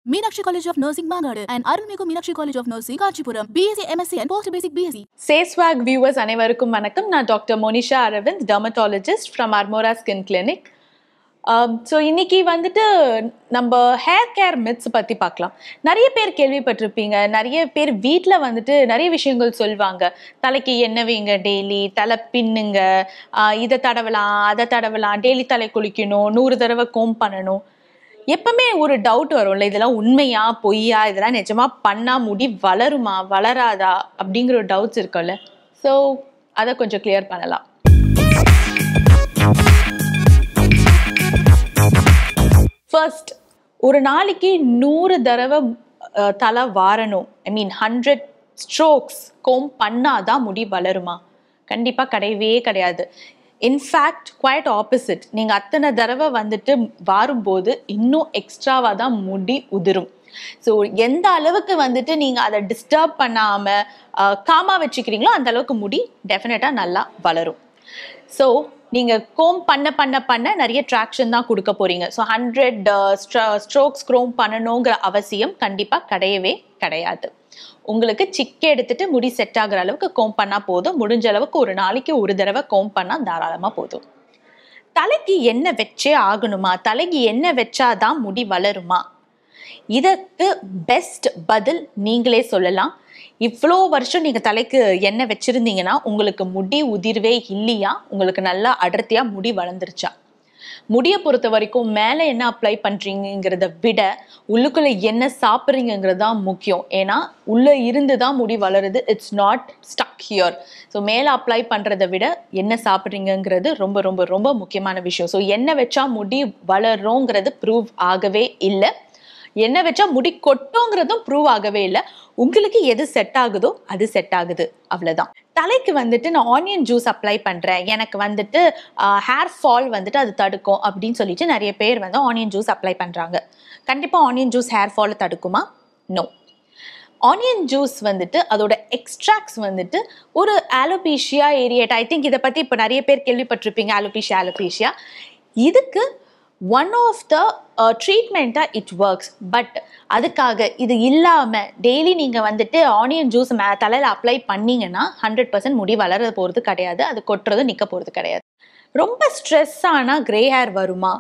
Meenakshi College of Nursing, Mangadu, and Arulmigu Meenakshi College of Nursing, Kanchipuram, BSc, MSc, and Post Basic BSc. சேஸ்வாக் viewers அனைவருக்கும் வணக்கம் நான் doctor Monisha Aravind dermatologist from Armora skin clinic so இன்னைக்கு வந்துட்டு நம்ம hair care myths பற்றி பார்க்கலாம் நிறைய பேர் கேள்விப்பட்டிருப்பீங்க நிறைய பேர் வீட்டில் வந்துட்டு நிறைய விஷயங்கள் சொல்லுவாங்க தலைக்கு எண்ணெய் வைங்க டெய்லி தலை பின்னுங்க ஆஹ் இதை தடவலாம் அதை தடவலாம் டெய்லி தலை குளிக்கணும் நூறு தடவை கோம் பண்ணணும் எப்பவுமே ஒரு டவுட் வரும்ல இதெல்லாம் உண்மையா பொய்யா இதெல்லாம் நிஜமா பண்ணா முடி வளருமா வளராதா அப்படிங்கிற ஒரு டவுட்ஸ் இருக்கும்ல ஸோ அதை கொஞ்சம் கிளியர் பண்ணலாம் ஃபர்ஸ்ட் ஒரு நாளைக்கு நூறு தடவை அஹ், தலை வாரணும் I mean hundred strokes comb பண்ணாதான் முடி வளருமா கண்டிப்பா கிடையவே கிடையாது இன்ஃபேக்ட் குவைட் ஆப்போசிட் நீங்க அத்தனை தடவை வந்துட்டு வாரும்போது இன்னும் எக்ஸ்ட்ராவா தான் முடி உதிரும் ஸோ எந்த அளவுக்கு வந்துட்டு நீங்க அதை டிஸ்டர்ப் பண்ணாம காமா வச்சுக்கிறீங்களோ அந்த அளவுக்கு முடி டெஃபினட்டா நல்லா வளரும் ஸோ நீங்க கோம் பண்ண பண்ண பண்ண நிறைய ட்ராக்ஷன் தான் கொடுக்க போறீங்க ஸோ ஹண்ட்ரட் ஸ்ட்ரோக்ஸ் க்ரோம் பண்ணணுங்கிற அவசியம் கண்டிப்பா கிடையவே கிடையாது உங்களுக்கு சிக்க எடுத்துட்டு முடி செட் ஆகுற அளவுக்கு கோம் பண்ணா போதும் முடிஞ்ச அளவுக்கு ஒரு நாளைக்கு ஒரு தடவை கோம் பண்ணா தாராளமா போதும் தலைக்கு என்ன வச்சே ஆகணுமா தலைக்கு என்ன வச்சாதான் முடி வளருமா இதற்கு பெஸ்ட் பதில் நீங்களே சொல்லலாம் இவ்வளோ வருஷம் நீங்கள் தலைக்கு எண்ணெய் வச்சுருந்தீங்கன்னா உங்களுக்கு முடி உதிர்வே இல்லையா உங்களுக்கு நல்லா அடர்த்தியாக முடி வளர்ந்துருச்சா முடியை பொறுத்த வரைக்கும் மேலே என்ன அப்ளை பண்ணுறீங்கிறத விட உள்ளுக்குள்ளே என்ன சாப்பிட்றீங்கிறது தான் முக்கியம் ஏன்னா உள்ளே இருந்து தான் முடி வளருது it's not stuck here so மேலே அப்ளை பண்ணுறத விட என்ன சாப்பிட்றீங்கிறது ரொம்ப ரொம்ப ரொம்ப முக்கியமான விஷயம் ஸோ எண்ணெய் வச்சா முடி வளருங்கிறது ப்ரூவ் ஆகவே இல்லை என்ன வச்சா முடி கொட்டோங்கிறதும் ப்ரூவ் ஆகவே இல்லை உங்களுக்கு எது செட் ஆகுதோ அது செட் ஆகுது அவ்வளவுதான் தலைக்கு வந்துட்டு நான் ஆனியன் ஜூஸ் அப்ளை பண்றேன் எனக்கு வந்துட்டு ஹேர் ஃபால் வந்துட்டு அது தடுக்கும் அப்படின்னு சொல்லிட்டு நிறைய பேர் வந்து ஆனியன் ஜூஸ் அப்ளை பண்றாங்க கண்டிப்பா ஆனியன் ஜூஸ் ஹேர் ஃபாலை தடுக்குமா நோ ஆனியன் ஜூஸ் வந்துட்டு அதோட எக்ஸ்ட்ராக்ட்ஸ் வந்துட்டு ஒரு ஆலோபீஷியா ஏரியட் ஐ திங்க் இதை பற்றி இப்போ நிறைய பேர் கேள்விப்பட்டிருப்பீங்க ஆலோபீஷியா ஆலோபீஷியா இதுக்கு ஒன் ஆஃப் த ட்ரீட்மெண்ட்டாக இட் ஒர்க்ஸ் பட் அதுக்காக இது இல்லாமல் டெய்லி நீங்கள் வந்துட்டு ஆனியன் ஜூஸ் மே தலையில் அப்ளை பண்ணீங்கன்னா ஹண்ட்ரட் பர்சன்ட் முடி வளர போகிறது கிடையாது அது கொட்டுறது நிற்க போகிறது கிடையாது ரொம்ப ஸ்ட்ரெஸ் ஆனால் கிரே ஹேர் வருமா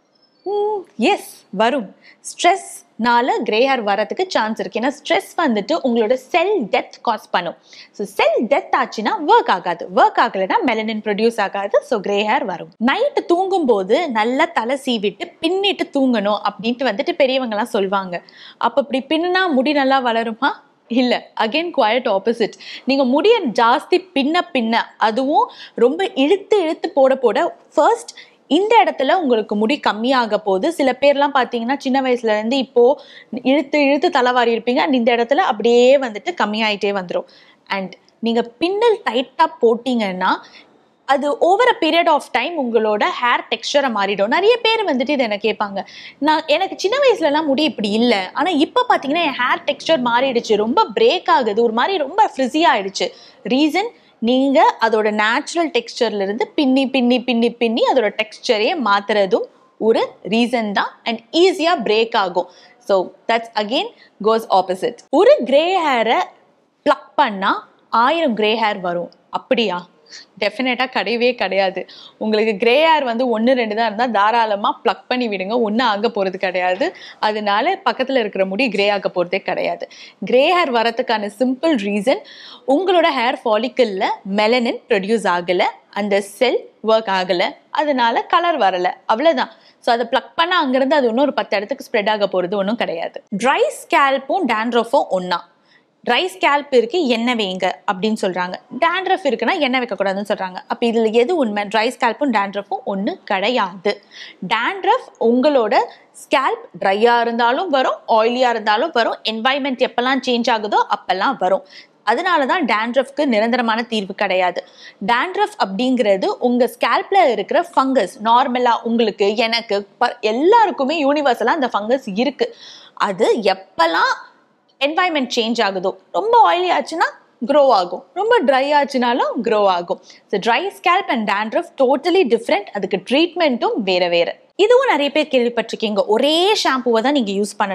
எஸ் வரும் ஸ்ட்ரெஸ்னால கிரே ஹேர் வரதுக்கு சான்ஸ் இருக்கு ஏன்னா ஸ்ட்ரெஸ் வந்துட்டு உங்களோட செல் டெத் காஸ் பண்ணும் ஸோ செல் டெத் ஆச்சுன்னா ஒர்க் ஆகாது ஒர்க் ஆகலைன்னா மெலனின் ப்ரொடியூஸ் ஆகாது ஸோ கிரே ஹேர் வரும் நைட்டு தூங்கும் போது நல்லா தலை சீவிட்டு பின்னிட்டு தூங்கணும் அப்படின்ட்டு வந்துட்டு பெரியவங்கலாம் சொல்லுவாங்க அப்போ இப்படி பின்னா முடி நல்லா வளருமா இல்ல அகைன் குவாய்ட் ஆப்போசிட் நீங்க முடிய ஜாஸ்தி பின்ன பின்ன அதுவும் ரொம்ப இழுத்து இழுத்து போட போட ஃபர்ஸ்ட் இந்த இடத்துல உங்களுக்கு முடி கம்மியாக போகுது சில பேர்லாம் பார்த்தீங்கன்னா சின்ன வயசுல இருந்து இப்போ இழுத்து இழுத்து தலைவாரி இருப்பீங்க அண்ட் இந்த இடத்துல அப்படியே வந்துட்டு கம்மியாயிட்டே வந்துடும் அண்ட் நீங்க பின்னல் டைட்டா போட்டீங்கன்னா அது over a period of time உங்களோட ஹேர் டெக்ஸ்டரை மாறிடும் நிறைய பேர் வந்துட்டு இதை என்ன கேட்பாங்க நான் எனக்கு சின்ன வயசுலலாம் முடி இப்படி இல்லை ஆனால் இப்போ பார்த்தீங்கன்னா என் ஹேர் டெக்ஸ்டர் மாறிடுச்சு ரொம்ப பிரேக் ஆகுது ஒரு மாதிரி ரொம்ப ஃப்ரிஸி ஆயிடுச்சு ரீசன் நீங்கள் அதோட நேச்சுரல் டெக்ஸ்டர்ல இருந்து பின்னி பின்னி பின்னி பின்னி அதோட டெக்ஸ்டரையே மாத்துறதும் ஒரு ரீசன் தான் அண்ட் ஈஸியாக பிரேக் ஆகும் so that's again goes opposite ஒரு கிரே ஹேரை ப்ளக் பண்ணால் ஆயிரம் கிரே ஹேர் வரும் அப்படியா டெஃபினட்டாக கிடையவே கிடையாது உங்களுக்கு கிரே ஹேர் வந்து ஒன்று ரெண்டு தான் இருந்தால் தாராளமாக ப்ளக் பண்ணி விடுங்க ஒன்றும் ஆக போகிறது கிடையாது அதனால பக்கத்தில் இருக்கிற முடி கிரே ஆக போகிறதே கிடையாது கிரே ஹேர் வரதுக்கான சிம்பிள் ரீசன் உங்களோட ஹேர் ஃபாலிக்கலில் மெலனின் ப்ரொடியூஸ் ஆகலை அந்த செல் ஒர்க் ஆகலை அதனால கலர் வரலை அவ்வளோதான் ஸோ அதை ப்ளக் பண்ண அங்கேருந்து அது இன்னும் ஒரு பத்து இடத்துக்கு ஸ்ப்ரெட் ஆக போகிறது ஒன்றும் கிடையாது ட்ரை ஸ்கேல்ப்பும் டேண்ட்ரஃபும் ஒன்றா ட்ரை ஸ்கேல்ப் இருக்கு எண்ணெய் வைங்க அப்படின்னு சொல்றாங்க டேண்ட்ரஃப் இருக்குன்னா எண்ணெய் வைக்கக்கூடாதுன்னு சொல்றாங்க அப்போ இதில் எது உண்மை ட்ரை ஸ்கேல்ப்பும் டேண்ட்ரஃபும் ஒன்று கிடையாது டேண்ட்ரஃப் உங்களோட ஸ்கேல்ப் ட்ரையாக இருந்தாலும் வரும் ஆயிலியாக இருந்தாலும் வரும் என்வாய்மெண்ட் எப்பெல்லாம் சேஞ்ச் ஆகுதோ அப்பெல்லாம் வரும் அதனால தான் டேண்ட்ரஃப்க்கு நிரந்தரமான தீர்வு கிடையாது டேண்ட்ரஃப் அப்படிங்கிறது உங்கள் ஸ்கேல்பில் இருக்கிற ஃபங்கஸ் நார்மலாக உங்களுக்கு எனக்கு ப- எல்லாருக்குமே யூனிவர்சலாக அந்த ஃபங்கஸ் இருக்குது அது எப்பெல்லாம் என்வாயன்மெண்ட் சேஞ்ச் ஆகுதோ ரொம்ப ஆயிலி ஆச்சுன்னா க்ரோ ஆகும் ரொம்ப ட்ரை ஆச்சுனாலும் க்ரோ ஆகும் so dry scalp and dandruff totally different அதுக்கு ட்ரீட்மெண்ட்டும் வேற வேற இதுவும் நிறைய பேர் கேள்விப்பட்டிருக்கீங்க ஒரே ஷாம்புவை தான் நீங்கள் யூஸ் பண்ணணும்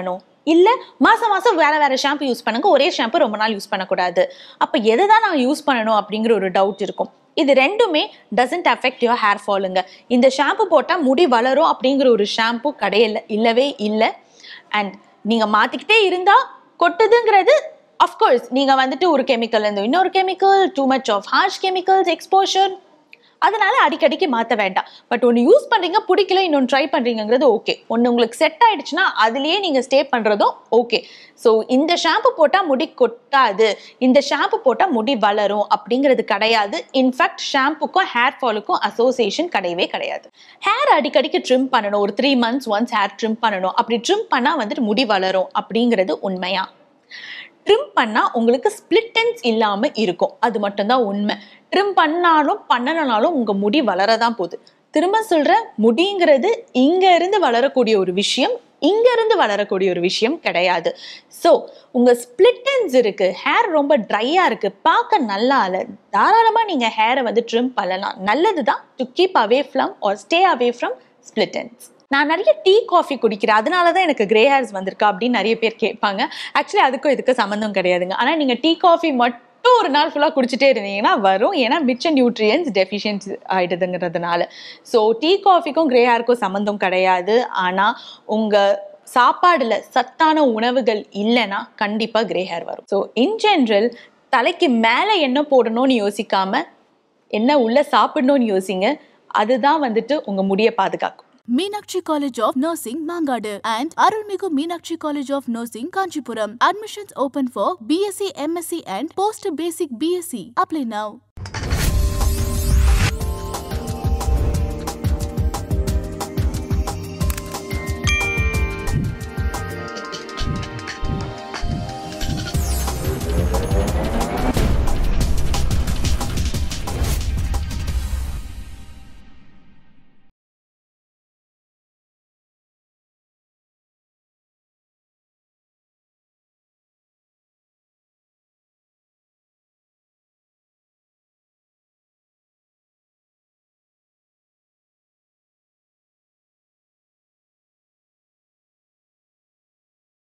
இல்ல மாசம் மாசம் வேற வேற ஷாம்பு யூஸ் பண்ணுங்க ஒரே ஷாம்பு ரொம்ப நாள் யூஸ் பண்ணக்கூடாது அப்ப எதை தான் நான் யூஸ் பண்ணணும் அப்படிங்கிற ஒரு டவுட் இருக்கும் இது ரெண்டுமே டசன்ட் அஃபெக்ட் யுவர் ஹேர் ஃபாலுங்க இந்த ஷாம்பு போட்டால் முடி வளரும் அப்படிங்கிற ஒரு ஷாம்பு கடையில் இல்லவே இல்லை அண்ட் நீங்கள் மாற்றிக்கிட்டே இருந்தால் கொட்டுதுங்கிறது அஃப்கோர்ஸ் நீங்கள் வந்துட்டு ஒரு கெமிக்கல் இருந்து இன்னொரு chemical too much of harsh chemicals exposure அதனால அடிக்கடிக்கு மாற்ற வேண்டாம் பட் ஒன்று யூஸ் பண்ணுறீங்க பிடிக்கல இன்னொன்று ட்ரை பண்ணுறீங்கிறது ஓகே ஒன்று உங்களுக்கு செட் ஆயிடுச்சுன்னா அதுலேயே நீங்கள் ஸ்டே பண்ணுறதும் ஓகே ஸோ இந்த ஷாம்பு போட்டால் முடி கொட்டாது இந்த ஷாம்பு போட்டால் முடி வளரும் அப்படிங்கிறது கிடையாது இன்ஃபேக்ட் ஷாம்புக்கும் ஹேர் ஃபாலுக்கும் அசோசியேஷன் கிடையவே கிடையாது ஹேர் அடிக்கடிக்கு ட்ரிம் பண்ணணும் ஒரு three months once hair trim பண்ணணும் அப்படி ட்ரிம் பண்ணால் வந்துட்டு முடி வளரும் அப்படிங்கிறது உண்மையா ட்ரிம் பண்ணால் உங்களுக்கு ஸ்பிளிட்டன்ஸ் இல்லாமல் இருக்கும் அது மட்டும்தான் உண்மை ட்ரிம் பண்ணாலும் பண்ணலனாலும் உங்கள் முடி வளரதான் போகுது திரும்ப சொல்கிறேன் முடிங்கிறது இங்க இருந்து வளரக்கூடிய ஒரு விஷயம் இங்க இருந்து வளரக்கூடிய ஒரு விஷயம் கிடையாது ஸோ உங்க ஸ்பிளிட்டன்ஸ் இருக்கு ஹேர் ரொம்ப ட்ரையா இருக்கு பார்க்க நல்லா இல்லை தாராளமாக நீங்க ஹேரை வந்து ட்ரிம் பண்ணலாம் நல்லது தான் to keep away from or stay away from split ends நான் நிறைய டீ காஃபி குடிக்கிறேன் அதனால தான் எனக்கு கிரே ஹேர்ஸ் வந்திருக்கா அப்படின்னு நிறைய பேர் கேட்பாங்க ஆக்சுவலி அதுக்கும் இதுக்கு சம்மந்தம் கிடையாதுங்க ஆனால் நீங்கள் டீ காஃபி மட்டும் ஒரு நாள் ஃபுல்லாக குடிச்சிட்டே இருந்தீங்கன்னா வரும் ஏன்னா மிச்ச நியூட்ரியன்ஸ் டெஃபிஷியன்சி ஆயிடுதுங்கிறதுனால ஸோ டீ காஃபிக்கும் கிரே ஹேருக்கும் சம்மந்தம் கிடையாது ஆனால் உங்கள் சாப்பாடுல சத்தான உணவுகள் இல்லைன்னா கண்டிப்பாக கிரே ஹேர் வரும் ஸோ இன் ஜென்ரல் தலைக்கு மேலே என்ன போடணும்னு யோசிக்காம என்ன உள்ள சாப்பிடணும்னு யோசிங்க அதுதான் வந்துட்டு உங்கள் முடியை பாதுகாக்கும் Meenakshi College of Nursing, Mangadu, and Arulmigu Meenakshi College of Nursing, Kanchipuram. Admissions open for BSc, MSc, and Post Basic BSc. Apply now.